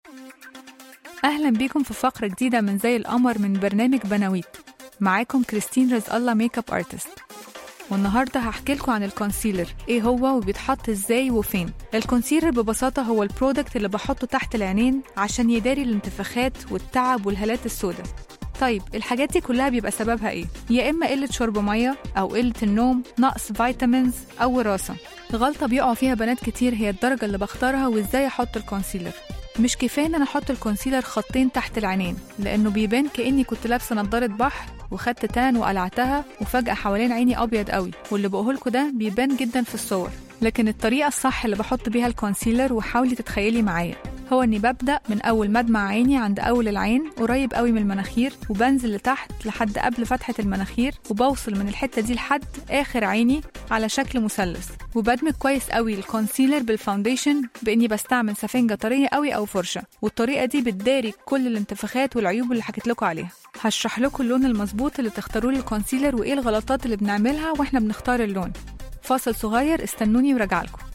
أهلا بيكم في فقرة جديدة من زي القمر من برنامج بناويت معاكم كريستين رزق الله ميك اب ارتست والنهاردة هحكي لكم عن الكونسيلر ايه هو وبيتحط ازاي وفين الكونسيلر ببساطة هو البرودكت اللي بحطه تحت العينين عشان يداري الانتفاخات والتعب والهالات السوداء طيب الحاجات دي كلها بيبقى سببها ايه؟ يا اما قلة شرب مية او قلة النوم، نقص فيتامينز او وراثة. غلطة بيقعوا فيها بنات كتير هي الدرجة اللي بختارها وازاي احط الكونسيلر. مش كفاية ان انا احط الكونسيلر خطين تحت العينين لانه بيبان كاني كنت لابسة نضارة بحر وخدت تان وقلعتها وفجأة حوالين عيني ابيض قوي واللي بقولهولكوا ده بيبان جدا في الصور لكن الطريقة الصح اللي بحط بيها الكونسيلر وحاولي تتخيلي معايا هو اني ببدا من اول مدمع عيني عند اول العين قريب قوي من المناخير وبنزل لتحت لحد قبل فتحه المناخير وبوصل من الحته دي لحد اخر عيني على شكل مثلث وبدمج كويس قوي الكونسيلر بالفاونديشن باني بستعمل سفنجه طريه قوي او فرشه والطريقه دي بتداري كل الانتفاخات والعيوب اللي حكيت لكم عليها هشرح لكم اللون المظبوط اللي تختاروه للكونسيلر وايه الغلطات اللي بنعملها واحنا بنختار اللون فاصل صغير استنوني وراجعلكم